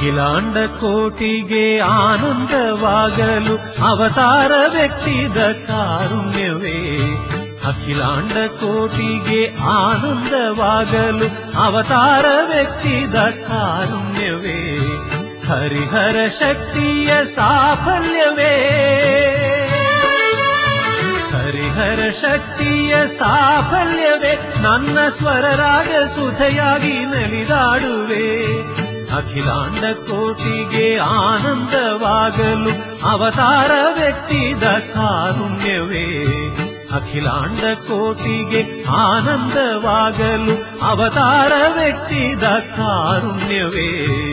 ಅಖಿಲಾಂಡ ಕೋಟಿಗೆ ಆನಂದವಾಗಲು ಅವತಾರ ವ್ಯಕ್ತಿದ ಕಾರುಣ್ಯವೇ ಅಖಿಲಾಂಡ ಕೋಟಿಗೆ ಆನಂದವಾಗಲು ಅವತಾರ ವ್ಯಕ್ತಿದ ಕಾರುಣ್ಯವೇ ಹರಿಹರ ಶಕ್ತಿಯ ಸಾಫಲ್ಯವೇ ಹರಿಹರ ಶಕ್ತಿಯ ಸಾಫಲ್ಯವೇ ನನ್ನ ಸ್ವರರಾಗ ಸುಧೆಯಾಗಿ ನಲಿದಾಡುವೆ ಅಖಿಲಾಂಡ ಕೋಟಿಗೆ ಆನಂದವಾಗಲು ಅವತಾರ ವ್ಯಕ್ತಿದ ಕಾರುಣ್ಯವೇ ಅಖಿಲಾಂಡ ಕೋಟಿಗೆ ಆನಂದವಾಗಲು ಅವತಾರ ವ್ಯಕ್ತಿದ ಕಾರುಣ್ಯವೇ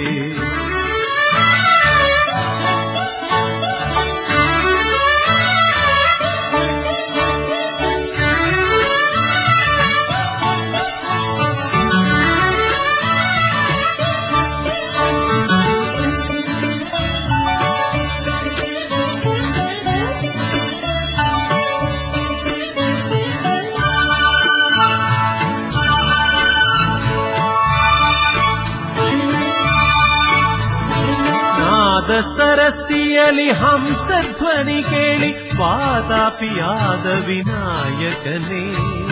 ನಾದ ಸರಸಿಯಲಿ ಹಂಸಧ್ವನಿ ಕೇಳಿ ವಾತಾಪಿಯಾದ ವಿನಾಯಕನೇ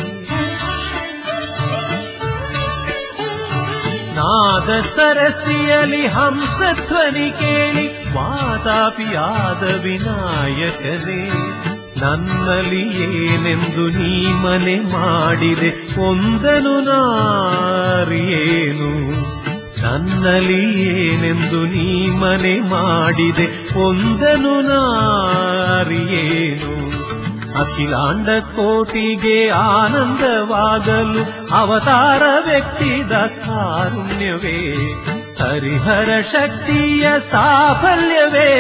ನಾದ ಸರಸಿಯಲಿ ಹಂಸಧ್ವನಿ ಕೇಳಿ ವಾತಾಪಿಯಾದ ವಿನಾಯಕನೇ ನನ್ನಲ್ಲಿ ಏನೆಂದು ನೀ ಮನೆ ಮಾಡಿದೆ ಒಂದನು ನಾರಿಯೇನು ನನ್ನಲ್ಲಿ ಏನೆಂದು ನೀ ಮನೆ ಮಾಡಿದೆ ಒಂದನು ನಾರಿಯೇನು ಅಖಿಲಾಂಡ ಕೋಟಿಗೆ ಆನಂದವಾಗಲು ಅವತಾರ ವ್ಯಕ್ತಿದ ಕಾರುಣ್ಯವೇ ಹರಿಹರ ಶಕ್ತಿಯ ಸಾಫಲ್ಯವೇ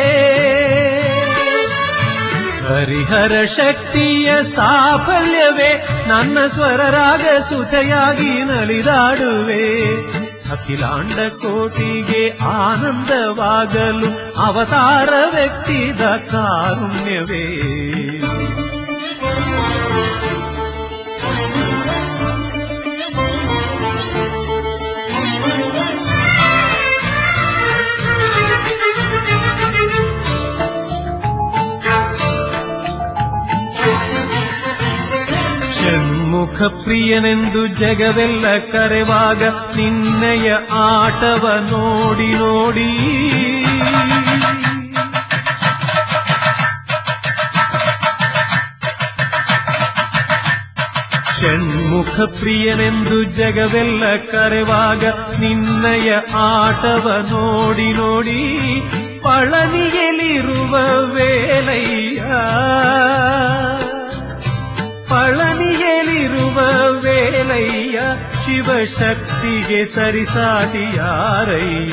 ಹರಿಹರ ಶಕ್ತಿಯ ಸಾಫಲ್ಯವೇ ನನ್ನ ಸ್ವರರಾಗ ಸುತೆಯಾಗಿ ನಲಿದಾಡುವೆ ಅಖಿಲಾಂಡ ಕೋಟಿಗೆ ಆನಂದವಾಗಲು ಅವತಾರ ವ್ಯಕ್ತಿದ ಕಾರುಣ್ಯವೇ ಷಣ್ಮುಖ ಪ್ರಿಯನೆಂದು ಜಗವೆಲ್ಲ ಕರೆವಾಗ ನಿನ್ನಯ ಆಟವ ನೋಡಿ ನೋಡಿ ಷಣ್ಮುಖ ಪ್ರಿಯನೆಂದು ಜಗವೆಲ್ಲ ಕರೆವಾಗ ನಿನ್ನಯ ಆಟವ ನೋಡಿ ನೋಡಿ ಪಳನಿಯಲಿರುವ ವೇಲಯ್ಯ ಪಳನಿಯಲಿರುವ ವೇಲಯ್ಯ ಶಿವಶಕ್ತಿಗೆ ಸರಿಸಾಟಿ ಯಾರಯ್ಯ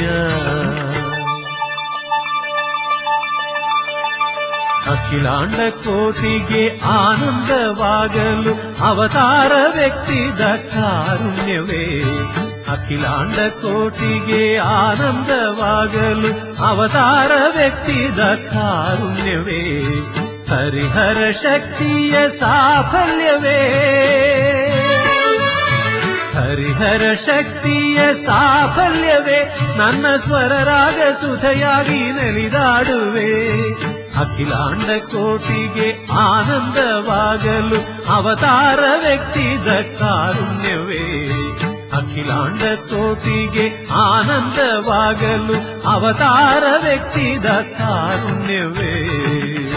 ಅಖಿಲಾಂಡ ಕೋಟಿಗೆ ಆನಂದವಾಗಲು ಅವತಾರ ವ್ಯಕ್ತಿದ ಕಾರುಣ್ಯವೇ ಅಖಿಲಾಂಡ ಕೋಟಿಗೆ ಆನಂದವಾಗಲು ಅವತಾರ ವ್ಯಕ್ತಿದ ಕಾರುಣ್ಯವೇ ಹರಿಹರ ಶಕ್ತಿಯ ಸಾಫಲ್ಯವೇ ಹರಿಹರ ಶಕ್ತಿಯ ಸಾಫಲ್ಯವೇ ನನ್ನ ಸ್ವರರಾಗ ಸುಧೆಯಾಗಿ ನಲಿದಾಡುವೆ ಅಖಿಲಾಂಡ ಕೋಟಿಗೆ ಆನಂದವಾಗಲು ಅವತಾರ ವ್ಯಕ್ತಿದ ಕಾರುಣ್ಯವೇ ಅಖಿಲಾಂಡ ಕೋಟಿಗೆ ಆನಂದವಾಗಲು ಅವತಾರ ವ್ಯಕ್ತಿದ ಕಾರುಣ್ಯವೇ